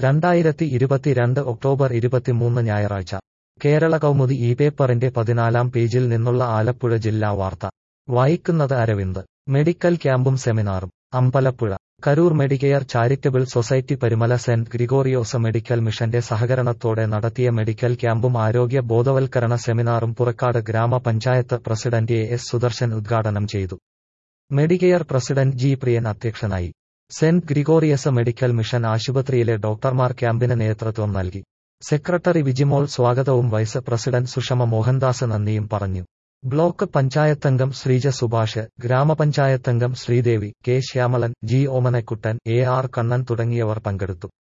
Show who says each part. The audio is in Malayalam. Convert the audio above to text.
Speaker 1: രണ്ടായിരത്തി ഇരുപത്തിരണ്ട് ഒക്ടോബർ ഇരുപത്തിമൂന്ന് ഞായറാഴ്ച കേരള കൗമുദി ഈ പേപ്പറിന്റെ പതിനാലാം പേജിൽ നിന്നുള്ള ആലപ്പുഴ ജില്ലാ വാർത്ത വായിക്കുന്നത് അരവിന്ദ് മെഡിക്കൽ ക്യാമ്പും സെമിനാറും Ambalappuzha Karoor Medicare Charitable Society Parumala സെന്റ് ഗ്രിഗോറിയോസ് മെഡിക്കൽ മിഷന്റെ സഹകരണത്തോടെ നടത്തിയ മെഡിക്കൽ ക്യാമ്പും ആരോഗ്യ ബോധവൽക്കരണ സെമിനാറും പുറക്കാട് ഗ്രാമപഞ്ചായത്ത് പ്രസിഡന്റ് എ എസ് സുദർശൻ ഉദ്ഘാടനം ചെയ്തു മെഡിക്കെയർ പ്രസിഡന്റ് ജി പ്രിയൻ അധ്യക്ഷനായി സെന്റ് ഗ്രിഗോറിയസ് മെഡിക്കൽ മിഷൻ ആശുപത്രിയിലെ ഡോക്ടർമാർ ക്യാമ്പിന് നേതൃത്വം നൽകി സെക്രട്ടറി വിജിമോൾ സ്വാഗതവും വൈസ് പ്രസിഡന്റ് സുഷമ മോഹൻദാസ് നന്ദിയും പറഞ്ഞു ബ്ലോക്ക് പഞ്ചായത്തംഗം ശ്രീജ സുഭാഷ് ഗ്രാമപഞ്ചായത്തംഗം Sreedevi K Syamalan G Omanakuttan A R Kannan തുടങ്ങിയവർ പങ്കെടുത്തു